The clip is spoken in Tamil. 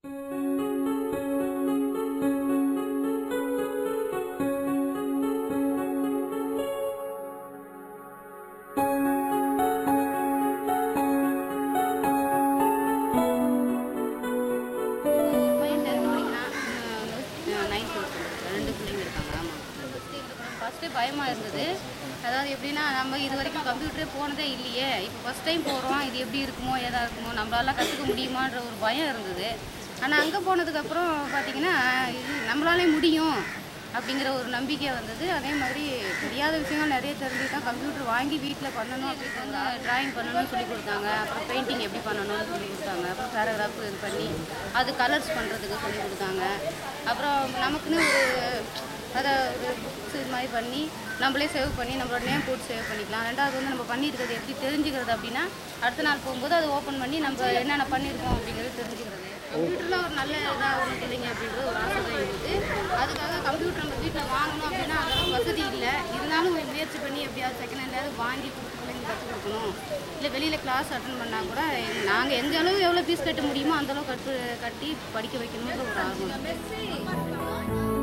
பையன் டென்த் படிக்கிறான் நைன்த் ரெண்டு பிள்ளைங்க இருக்காங்க ஆமாம் ஃபஸ்ட்டு பயமாக இருந்தது அதாவது எப்படின்னா நம்ம இது வரைக்கும் கம்ப்யூட்டரே போனதே இல்லையே இப்போ ஃபஸ்ட் டைம் போகிறோம் இது எப்படி இருக்குமோ ஏதா இருக்குமோ நம்மளால கற்றுக்க முடியுமான்ற ஒரு பயம் இருந்தது ஆனால் அங்கே போனதுக்கப்புறம் பார்த்தீங்கன்னா இது நம்மளாலே முடியும் அப்படிங்கிற ஒரு நம்பிக்கை வந்தது அதே மாதிரி தெரியாத விஷயங்கள் நிறைய தெரிஞ்சுக்கிட்டோம் கம்ப்யூட்டர் வாங்கி வீட்டில் பண்ணணும் அப்படின்னு ட்ராயிங் பண்ணணும்னு சொல்லி கொடுத்தாங்க அப்புறம் பெயிண்டிங் எப்படி பண்ணணும்னு சொல்லி கொடுத்தாங்க அப்புறம் பேராகிராஃப் இது பண்ணி அது கலர்ஸ் பண்ணுறதுக்கு சொல்லி கொடுத்தாங்க அப்புறம் நமக்குன்னு ஒரு அதை ஒரு புக்ஸ் இது மாதிரி பண்ணி நம்மளே சேவ் பண்ணி நம்மளோட நேம் போட்டு சேவ் பண்ணிக்கலாம் ரெண்டாவது வந்து நம்ம பண்ணியிருக்கிறது எப்படி தெரிஞ்சுக்கிறது அப்படின்னா அடுத்த நாள் போகும்போது அதை ஓப்பன் பண்ணி நம்ம என்னென்ன பண்ணியிருக்கோம் அப்படிங்கிறது தெரிஞ்சுக்கிறது கம்ப்யூட்டரில் ஒரு நல்ல இதாக ஒன்று இல்லைங்க அப்படின்றது ஒரு ஆசை தான் இருக்குது அதுக்காக கம்ப்யூட்டர் நம்ம வீட்டில் வாங்கணும் அப்படின்னா அதெல்லாம் வசதி இல்லை இருந்தாலும் ஒரு முயற்சி பண்ணி எப்படியாவது செகண்ட் ஹேண்ட்லேயாவது வாங்கி கொடுத்து பிள்ளைங்க கற்றுக் கொடுக்கணும் இல்லை வெளியில் கிளாஸ் அட்டன் பண்ணால் கூட நாங்கள் எந்த அளவு எவ்வளோ ஃபீஸ் கட்ட முடியுமோ அந்த அளவு கட்டு கட்டி படிக்க வைக்கணுன்ற ஒரு ஆர்வம்